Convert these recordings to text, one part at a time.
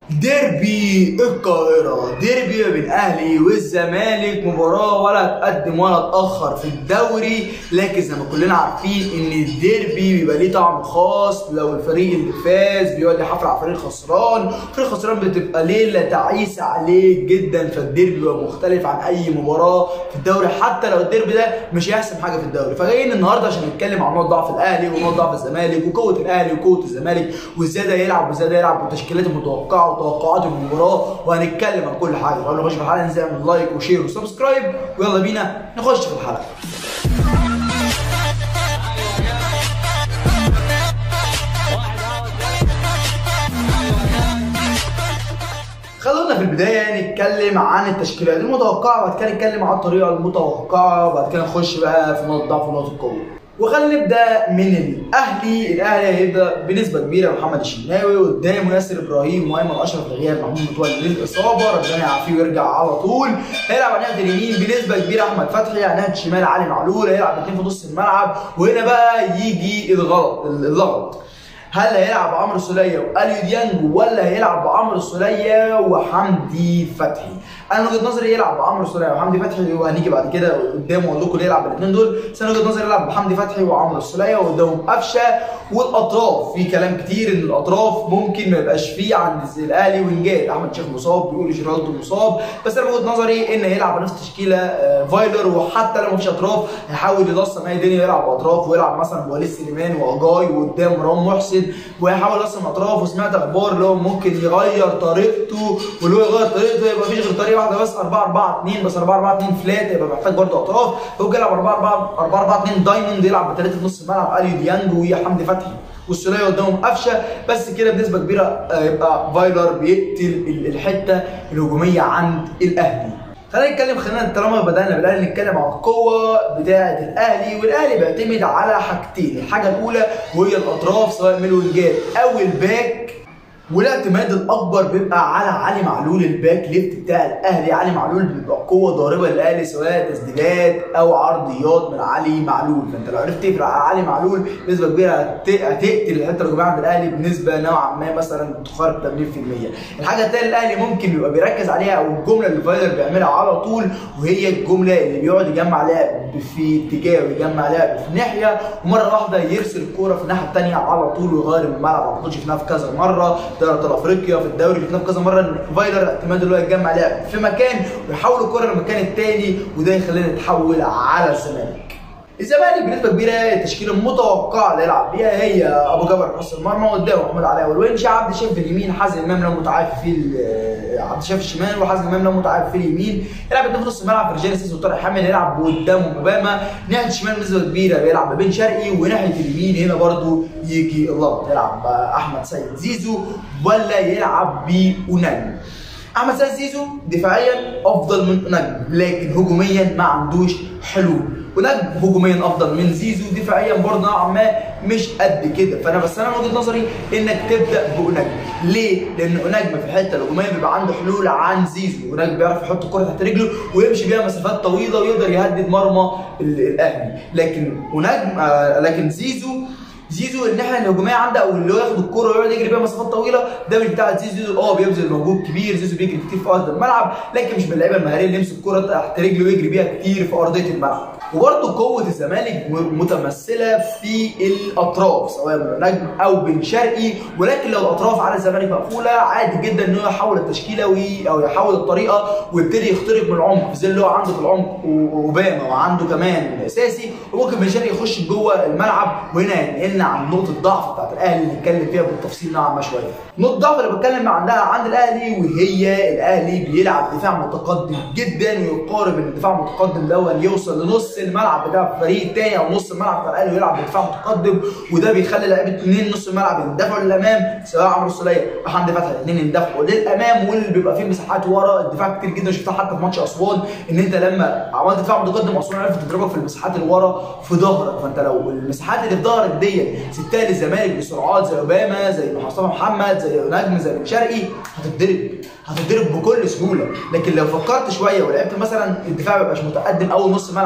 ديربي القاهرة ديربي ما بين الأهلي والزمالك مباراة ولا تقدم ولا تأخر في الدوري لكن زي ما كلنا عارفين إن الديربي بيبقى ليه طعم خاص لو الفريق اللي فاز بيقعد يحفل على الفريق الخسران الفريق الخسران بتبقى ليلة تعيسة عليه جدا فالديربي بيبقى مختلف عن أي مباراة في الدوري حتى لو الديربي ده مش هيحسم حاجة في الدوري فجايين النهاردة عشان نتكلم عن نقط ضعف الأهلي ونقط ضعف الزمالك وقوة الأهلي وقوة الزمالك وإزاي ده يلعب وإزاي ده يلعب والتشكيلات المتوقعة وتوقعات المباراه وهنتكلم عن كل حاجه قبل ما نخش في الحلقه ننزل نعمل لايك وشير وسبسكرايب ويلا بينا نخش في الحلقه خلونا في البدايه نتكلم عن التشكيلات المتوقعه وبعد كده نتكلم عن الطريقه المتوقعه وبعد كده نخش بقى في نقط ضعف ونقط القوه وخلينا نبدا من الاهلي الاهلي هيبدا بنسبه كبيره محمد الشناوي قدامه ياسر ابراهيم وايمن اشرف لغياب محمود متولي للاصابه ربنا يعافيه ويرجع على طول هيلعب على ناحيه اليمين بنسبه كبيره احمد فتحي على ناحيه الشمال علي معلول هيلعب اثنين في نص الملعب وهنا بقى يجي الغلط اللغط هل هيلعب عمرو السوليه واليو ديانج ولا هيلعب بعمرو السوليه وحمدي فتحي؟ انا وجهه نظري يلعب بعمرو السوليه وحمدي فتحي وهنيجي بعد كده قدامه واقول لكم يلعب بالاثنين دول بس انا وجهه نظري يلعب بحمدي فتحي وعمرو السوليه وقدامهم قفشه والاطراف في كلام كتير ان الاطراف ممكن ما يبقاش فيه عند الاهلي وينجات احمد شيخ مصاب بيقول جيرالدو مصاب بس انا وجهه نظري ان هيلعب بنفس تشكيله فايلر وحتى لو مفيش اطراف هيحاول يضصم اي دنيا يلعب باطراف ويلعب مثلا بوليد سليمان واجاي وقدام رام محسن وهيحاول يقسم اطراف وسمعت اخبار اللي هو ممكن يغير طريقته واللي هو يغير طريقته يبقى مفيش غير طريقه واحده بس 4 4 2 بس 4 4 2 فلات يبقى محتاج برضه اطراف هو يلعب 4 4 4 4 2 دايموند يلعب بثلاثه في نص الملعب اليو ديانج وحمدي فتحي والسوليه قدامهم قفشه بس كده بنسبه كبيره يبقى فايلر بيقتل الحته الهجوميه عند الاهلي خلينا نتكلم خلينا طالما بدانا بالاهلي نتكلم عن القوه بتاعه الاهلي والاهلي بيعتمد على حاجتين الحاجه الاولى وهي الاطراف سواء من الوينجات او الباك والاعتماد الاكبر بيبقى على علي معلول الباك ليفت بتاع الاهلي علي معلول بيبقى قوه ضاربه للاهلي سواء تسديدات او عرضيات من علي معلول فانت لو عرفت تقفل على علي معلول بنسبه كبيره هتقتل الحته الهجوميه عند الاهلي بنسبه نوعا ما مثلا تقارب 80% الحاجه الثانيه الاهلي ممكن يبقى بيركز عليها او الجمله اللي فايلر بيعملها على طول وهي الجمله اللي بيقعد يجمع لعب في اتجاه ويجمع لعب في ناحيه ومره واحده يرسل الكوره في الناحيه الثانيه على طول ويغير الملعب ما اعتقدش شفناها في كذا مره دوري ابطال افريقيا في الدوري شفناه في كذا مره ان فايلر الاعتماد اللي هو يجمع لعب في مكان ويحول الكره للمكان الثاني وده يخلينا نتحول على الزمالك. الزمالك بنسبه كبيره التشكيله المتوقعه اللي يلعب بيها هي ابو جبر حراس المرمى قدامه محمد علاء والونش عبد الشاف في اليمين حازم امام لو متعافي في عبد الشاف الشمال وحازم امام لو متعافي في اليمين يلعب اتنين في نص الملعب فرجاني سيسي وطارق حامد يلعب قدامه اوباما ناحيه الشمال بنسبه كبيره بيلعب ما بين شرقي وناحيه اليمين هنا برده يجي اللغط يلعب احمد سيد زيزو ولا يلعب بأوناجم احمد سيد زيزو دفاعيا افضل من اوناجم لكن هجوميا ما عندوش حلول ونجم هجوميا افضل من زيزو دفاعيا برضه نوعا ما مش قد كده فانا بس انا وجهه نظري انك تبدا بأوناجم ليه؟ لان اوناجم في الحته الهجوميه بيبقى عنده حلول عن زيزو اوناجم بيعرف يحط الكره تحت رجله ويمشي بيها مسافات طويله ويقدر يهدد مرمى الاهلي لكن اوناجم آه لكن زيزو زيزو الناحيه الهجوميه عنده او اللي هو ياخد الكوره ويقعد يجري بيها مسافات طويله ده مش بتاع زيزو زيزو اه بيبذل مجهود كبير زيزو بيجري كتير في ارض الملعب لكن مش من اللعيبه المهاريه اللي يمسك الكوره تحت رجله ويجري بيها كتير في ارضيه الملعب وبرده قوه الزمالك متمثله في الاطراف سواء من نجم او بن شرقي ولكن لو الاطراف على الزمالك مقفوله عادي جدا ان هو يحول التشكيله وي او يحول الطريقه ويبتدي يخترق من العمق زي اللي هو عنده في العمق اوباما وعنده كمان اساسي وممكن بن شرقي يخش جوه الملعب وهنا ينقلنا عن نقطه ضعف بتاعت الاهلي اللي نتكلم فيها بالتفصيل نوعا ما شويه. نقطه ضعف اللي بتكلم عندها عند الاهلي وهي الاهلي بيلعب دفاع متقدم جدا ويقارب ان الدفاع المتقدم ده يوصل لنص الملعب بتاع الفريق الثاني او نص الملعب بتاع الاهلي ويلعب بدفاع متقدم وده بيخلي لعيبه اثنين نص الملعب يندفعوا للامام سواء عمرو السوليه وحمدي فتحي الاثنين يندفعوا للامام واللي بيبقى فيه مساحات ورا الدفاع كتير جدا شفتها حتى في ماتش اسوان ان انت لما عملت دفاع متقدم اسوان عرفت تضربك في المساحات اللي ورا في ظهرك فانت لو المساحات اللي في ظهرك ديت سبتها للزمالك بسرعات زي اوباما زي مصطفى محمد زي نجم زي بن شرقي هتتضرب هتتضرب بكل سهوله لكن لو فكرت شويه ولعبت مثلا الدفاع ما يبقاش متقدم اول نص ملعب وتراجع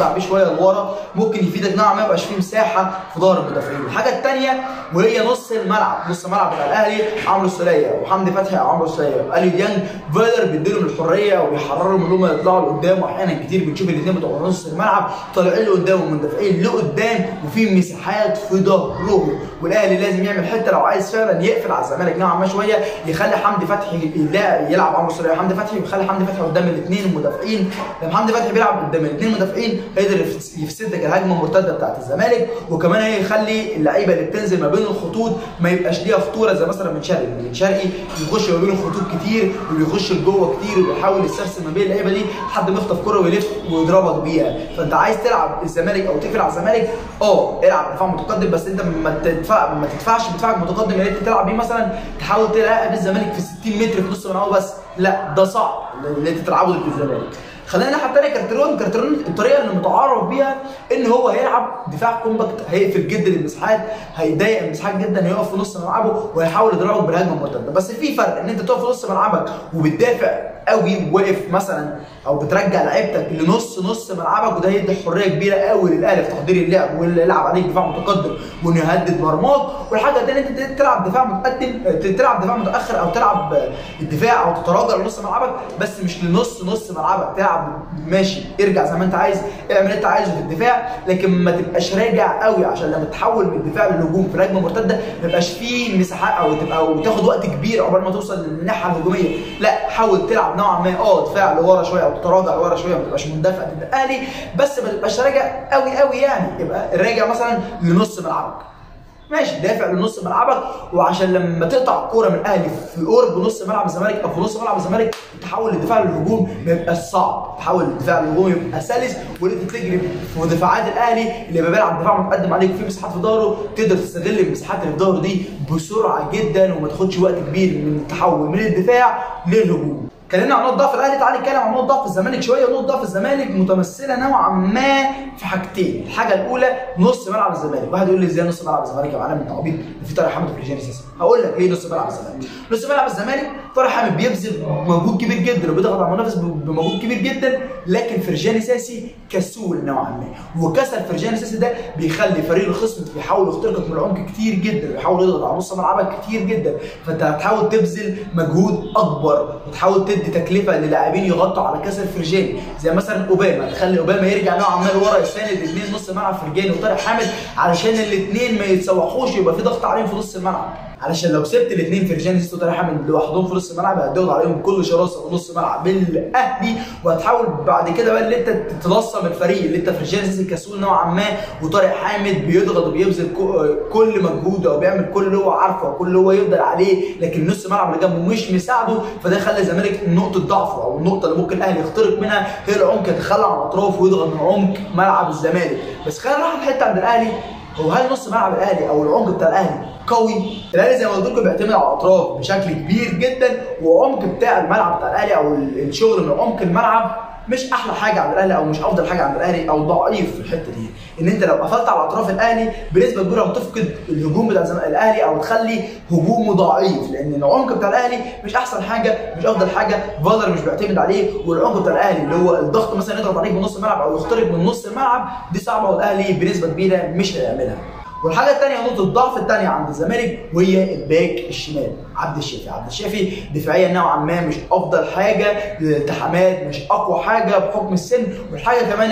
تراجع بيه شويه لورا ممكن يفيدك نوعا ما يبقاش فيه مساحه في ظهر المدافعين الحاجه الثانيه وهي نص الملعب نص الملعب بتاع الاهلي عمرو السوليه وحمدي فتحي او عمرو السوليه اليو ديانج فيلر بيديلهم الحريه وبيحررهم ان هم يطلعوا لقدام واحيانا كتير بنشوف الاثنين بتوع نص الملعب طالعين لقدام والمدافعين لقدام وفي مساحات في ظهرهم والاهلي لازم يعمل حته لو عايز فعلا يقفل على الزمالك نوعا ما شويه يخلي حمدي فتحي يلعب عمرو السوليه وحمدي فتحي ويخلي حمدي فتحي قدام الاثنين المدافعين لما حمدي فتحي بيلعب قدام الاثنين مدافعين هيقدر يفسد لك الهجمه المرتده بتاعت الزمالك وكمان هيخلي اللعيبه اللي بتنزل ما بين الخطوط ما يبقاش ليها خطوره زي مثلا من شرقي من شرقي بيخش ما بين الخطوط كتير وبيخش لجوه كتير وبيحاول يسترسل ما بين اللعيبه دي لحد ما يخطف كره ويلف ويضربك بيها فانت عايز تلعب الزمالك او تقفل على الزمالك اه العب دفاع متقدم بس انت ما تدفع ما تدفعش بدفاعك متقدم اللي انت تلعب بيه مثلا تحاول تلاعب الزمالك في 60 متر في نص ملعبه بس لا ده صعب اللي انت تلعبه ضد الزمالك خلينا الناحيه الثانيه كارترون كارترون الطريقه اللي متعارف بيها ان هو هيلعب دفاع كومباكت هيقفل جدا المساحات هيضايق المساحات جدا هيقف في نص ملعبه وهيحاول يضربك بالهجمه المرتده بس في فرق ان انت تقف في نص ملعبك وبتدافع قوي واقف مثلا او بترجع لعيبتك لنص نص ملعبك وده يدي حريه كبيره قوي للاهلي في تحضير اللعب واللي يلعب عليك دفاع متقدم وانه يهدد مرماك والحاجه الثانيه انت تلعب دفاع متقدم تلعب دفاع متاخر او تلعب الدفاع او تتراجع لنص ملعبك بس مش لنص نص ملعبك تلعب ماشي ارجع زي ما انت عايز اعمل اللي انت عايزه في الدفاع لكن ما تبقاش راجع قوي عشان لما تحول من الدفاع للهجوم في الهجمه المرتده ما يبقاش فيه مساحات او تبقى او تاخد وقت كبير عقبال ما توصل للناحيه الهجوميه لا حاول تلعب نوعا ما اه دفاع لورا شويه او تتراجع لورا شويه ما تبقاش مندفع ضد الاهلي بس ما تبقاش راجع قوي قوي يعني يبقى راجع مثلا لنص ملعبك ماشي دافع لنص ملعبك وعشان لما تقطع كوره من الاهلي في قرب نص ملعب الزمالك او في نص ملعب الزمالك تحول الدفاع للهجوم ما يبقاش صعب تحول الدفاع للهجوم يبقى سلس وانت تجري في دفاعات الاهلي اللي بيلعب دفاع متقدم عليك في مساحات في ظهره تقدر تستغل المساحات اللي في ظهره دي بسرعه جدا وما تاخدش وقت كبير من التحول من الدفاع للهجوم اتكلمنا عن نقط ضعف الاهلي تعالى نتكلم عن نقط ضعف الزمالك شويه ونقط ضعف الزمالك متمثله نوعا ما في حاجتين الحاجه الاولى نص ملعب الزمالك واحد يقول لي ازاي نص ملعب الزمالك يا معلم انت عبيط في طارق حامد وفرجاني ساسي هقول لك ايه نص ملعب الزمالك نص ملعب الزمالك طارق حامد بيبذل مجهود كبير جدا وبيضغط على المنافس بمجهود كبير جدا لكن فرجاني ساسي كسول نوعا ما وكسل فرجاني ساسي ده بيخلي فريق الخصم بيحاول يخترقك من العمق كتير جدا بيحاول يضغط على نص ملعبك كتير جدا فانت هتحاول تبذل مجهود اكبر وتحاول تدي تكلفه للاعبين يغطوا على كسر فرجاني زي مثلا اوباما تخلي اوباما يرجع نوعا ما لورا يساند اثنين نص ملعب فرجاني وطارق حامد علشان الاثنين ما يتسوحوش يبقى في ضغط عليهم في نص الملعب علشان لو سبت الاثنين فرجاني سيستو وطارق حامد لوحدهم في نص الملعب هتضغط عليهم بكل شراسه في نص ملعب بالاهلي وهتحاول بعد كده بقى اللي انت تتلصم الفريق اللي انت فرجاني سيستو كسول نوعا ما وطارق حامد بيضغط وبيبذل كل مجهوده وبيعمل كل اللي هو عارفه وكل اللي هو يقدر عليه لكن نص الملعب اللي جنبه مش مساعده فده خلى الزمالك نقطه ضعفه او النقطه اللي ممكن الاهلي يخترق منها هي العمق يتخلى عن الاطراف ويضغط من عمق ملعب الزمالك بس خلينا نروح الحته عند الاهلي هو هل نص ملعب الاهلي او العمق بتاع الاهلي قوي الاهلي زي ما قلت لكم بيعتمد على الاطراف بشكل كبير جدا والعمق بتاع الملعب بتاع الاهلي او الشغل من عمق الملعب مش احلى حاجه عند الاهلي او مش افضل حاجه عند الاهلي او ضعيف في الحته دي ان انت لو قفلت على اطراف الاهلي بنسبه كبيره هتفقد الهجوم بتاع الاهلي او تخلي هجومه ضعيف لان العمق بتاع الاهلي مش احسن حاجه مش افضل حاجه فالر مش بيعتمد عليه والعمق بتاع الاهلي اللي هو الضغط مثلا يضغط عليك من نص الملعب او يخترق من نص الملعب دي صعبه والاهلي بنسبه كبيره مش هيعملها والحاجه الثانيه نقطه الضعف الثانيه عند الزمالك وهي الباك الشمال عبد الشافي عبد الشافي دفاعيا نوعا ما مش افضل حاجه الالتحامات مش اقوى حاجه بحكم السن والحاجه كمان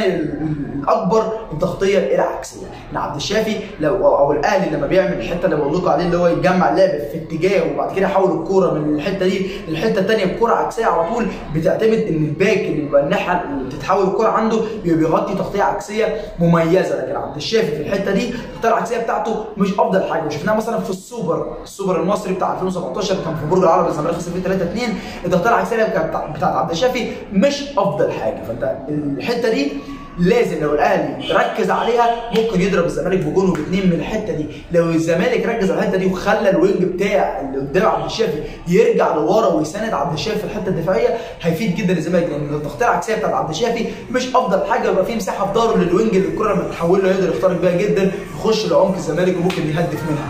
الاكبر التغطيه العكسيه ان عبد الشافي لو او الاهلي لما بيعمل الحته اللي بقول لكم عليه اللي هو يجمع اللعب في اتجاه وبعد كده يحول الكوره من الحته دي للحته الثانيه بكوره عكسيه على طول بتعتمد ان الباك اللي بيبقى الناحيه اللي بتتحول الكوره عنده بيبقى بيغطي تغطيه عكسيه مميزه لكن عبد الشافي في الحته دي التغطيه العكسيه بتاعته مش افضل حاجه وشفناها مثلا في السوبر السوبر المصري بتاع 2017 كان في برج العرب الزمالك خسر فيه 3 2 التغطيه العكسيه بتاعت عبد الشافي مش افضل حاجه فانت الحته دي لازم لو الاهلي ركز عليها ممكن يضرب الزمالك بجون وباتنين من الحته دي لو الزمالك ركز على الحته دي وخلى الوينج بتاع اللي قدام عبد الشافي يرجع لورا ويساند عبد الشافي في الحته الدفاعيه هيفيد جدا الزمالك لان التغطيه العكسيه بتاعت عبد الشافي مش افضل حاجه يبقى في مساحه في ظهره للوينج اللي الكره لما تحول له يقدر يخترق بيها جدا يخش لعمق الزمالك وممكن يهدف منها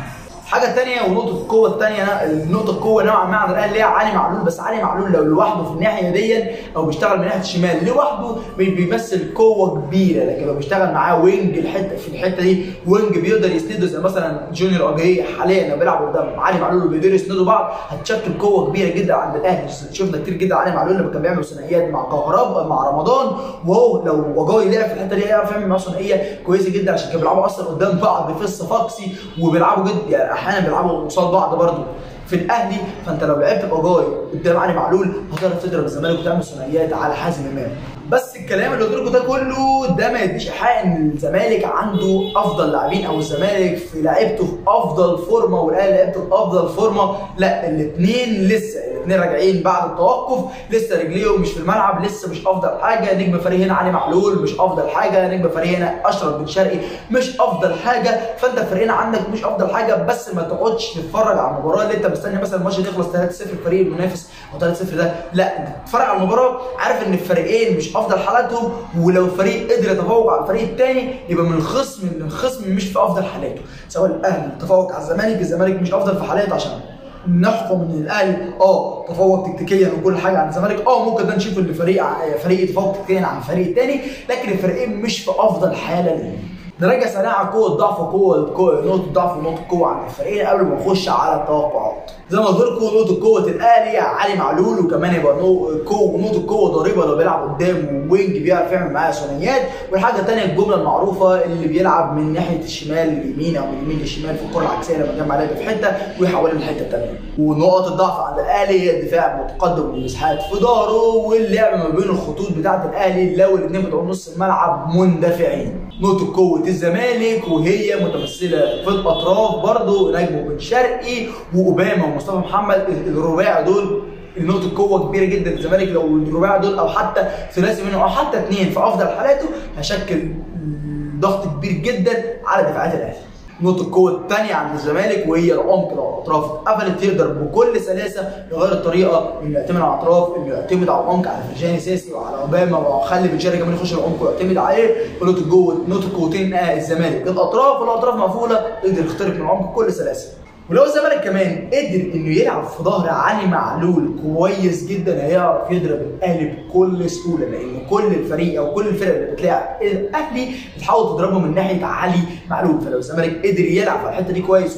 حاجه ثانيه ونقطه القوه الثانيه النقطه القوه نوعا ما عند الاهلي اللي هي علي معلول بس علي معلول لو لوحده في الناحيه دي او بيشتغل من ناحيه الشمال لوحده مش بيمثل قوه كبيره لكن لو بيشتغل معاه وينج الحته في الحته دي وينج بيقدر يسنده زي مثلا جونيور اجاي حاليا لو بيلعب قدام علي معلول وبيقدروا يسندوا بعض هتشكل قوه كبيره جدا عند الاهلي شفنا كتير جدا علي معلول لما كان بيعمل ثنائيات مع كهربا مع رمضان وهو لو اجاي لعب في الحته دي هيعرف يعمل معاه ثنائيه كويسه جدا عشان كانوا بيلعبوا اصلا قدام بعض في الصفاقسي وبيلعبوا جد يعني احيانا بيلعبوا قصاد بعض برضه في الاهلي فانت لو لعبت باجاي قدام علي معلول هتعرف تضرب الزمالك وتعمل ثنائيات على حازم امام بس الكلام اللي قلت لكم ده كله ده ما يديش ايحاء ان الزمالك عنده افضل لاعبين او الزمالك في لعيبته في افضل فورمه والاهلي لعيبته في افضل فورمه لا الاثنين لسه الاثنين راجعين بعد التوقف لسه رجليهم مش في الملعب لسه مش افضل حاجه نجم فريق هنا علي معلول مش افضل حاجه نجم فريق هنا اشرف بن شرقي مش افضل حاجه فانت الفريقين عندك مش افضل حاجه بس ما تقعدش تتفرج على المباراه اللي انت مستني مثلا الماتش يخلص 3-0 الفريق المنافس او 3-0 ده لا انت تتفرج على المباراه عارف ان الفريقين مش افضل حالاتهم ولو فريق قدر يتفوق على الفريق الثاني يبقى من الخصم ان الخصم مش في افضل حالاته سواء الاهلي تفوق على الزمالك الزمالك مش افضل في حالاته عشان نحكم ان الاهلي اه تفوق تكتيكيا وكل حاجه عن الزمالك اه ممكن ده نشوف ان فريق فريق يتفوق تكتيكيا عن الفريق الثاني لكن الفريقين مش في افضل حاله ليه نراجع سريعا على قوه ضعف وقوه نقطه ضعف ونقطه قوه عند الفريقين قبل ما نخش على التوقعات زي ما قلت لكم نقطه قوه الاهلي علي معلول وكمان يبقى قوه نقطه قوه ضريبه لو بيلعب قدام وينج بيعرف يعمل معاه ثنائيات والحاجه الثانيه الجمله المعروفه اللي بيلعب من ناحيه الشمال لليمين او من اليمين للشمال في الكره العكسيه لما جمع لعبه في حته ويحولها للحته الثانيه ونقط الضعف عند الاهلي هي الدفاع المتقدم والمساحات في ظهره واللعب ما بين الخطوط بتاعه الاهلي لو الاثنين بتوع نص الملعب مندفعين نقطه قوه الزمالك وهي متمثله في الاطراف برضه نجم بن شرقي واوباما ومصطفى محمد الرباعي دول نقطة قوة كبيرة جدا للزمالك لو الرباعي دول أو حتى ثلاثي منهم أو حتى اثنين في أفضل حالاته هيشكل ضغط كبير جدا على دفاعات الأهلي. نقطة القوة الثانية عند الزمالك وهي العمق لو الأطراف اتقفلت يقدر بكل سلاسة يغير الطريقة إنه يعتمد على الأطراف إنه يعتمد على العمق على فرجاني ساسي وعلى أوباما وخلي بن شرقي كمان يخش العمق ويعتمد عليه ونقطة جوه نقطة قوتين آه الزمالك الأطراف والأطراف مقفولة يقدر يخترق من العمق بكل سلاسة. ولو الزمالك كمان قدر انه يلعب في ظهر علي معلول كويس جدا هيعرف يضرب الاهلي بكل سهوله لان كل الفريق او كل الفرق اللي بتلاعب الاهلي بتحاول تضربه من ناحيه علي معلول فلو الزمالك قدر يلعب في الحته دي كويس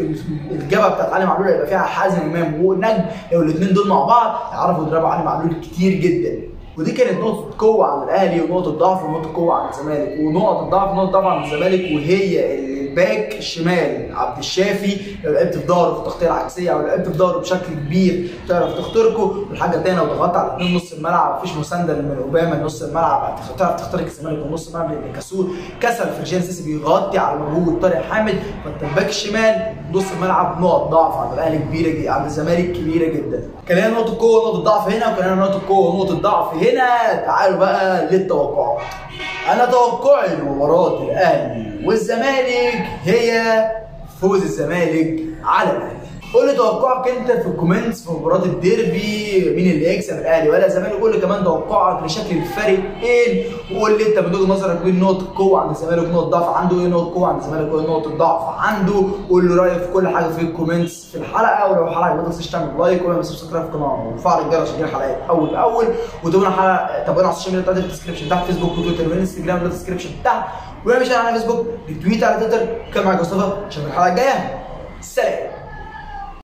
الجبهه بتاعت علي معلول هيبقى فيها حازم امام ونجم لو الاثنين دول مع بعض هيعرفوا يضربوا علي معلول كتير جدا ودي كانت نقطة قوة عند الأهلي ونقطة ضعف ونقطة قوة عند الزمالك ونقط الضعف ونقطة ضعف عند الزمالك وهي الباك الشمال عبد الشافي لو لعبت في ظهره في التغطية العكسية أو لعبت في ظهره بشكل كبير تعرف تخترقه والحاجة التانية لو ضغطت على اثنين نص الملعب مفيش مساندة من أوباما لنص الملعب تعرف تخترق الزمالك من نص الملعب لأن كسول كسل فرجان سيسي بيغطي على مجهود طارق حامد فأنت الباك الشمال نص الملعب نقط ضعف عند الأهلي كبيرة جدا عند الزمالك كبيرة جدا كان لنا نقطة قوة ونقطة ضعف هنا وكان لنا نقطة قوة ونقطة ضعف هنا تعالوا بقى للتوقعات انا توقعي لمباراه الاهلي والزمالك هي فوز الزمالك على الاهلي قول لي توقعك انت في الكومنتس في مباراه الديربي مين اللي هيكسب الاهلي ولا الزمالك قول لي كمان توقعك لشكل الفريقين وقول لي انت من وجهه نظرك بين نقطه قوه عند الزمالك ونقطه ضعف عنده ايه نقطه قوه عند الزمالك وايه نقطه ضعف عنده قول لي رايك في كل حاجه في الكومنتس في الحلقه ولو الحلقه ما تنساش تعمل لايك ولا سبسكرايب في القناه وفعل الجرس عشان الحلقات اول باول وتابعونا حلقه تابعونا على السوشيال ميديا بتاعتي في الديسكربشن تحت فيسبوك وتويتر وانستجرام في الديسكربشن تحت واعمل شير على فيسبوك ريتويت على تويتر كان معاك مصطفى اشوفك الحلقه الجايه سلام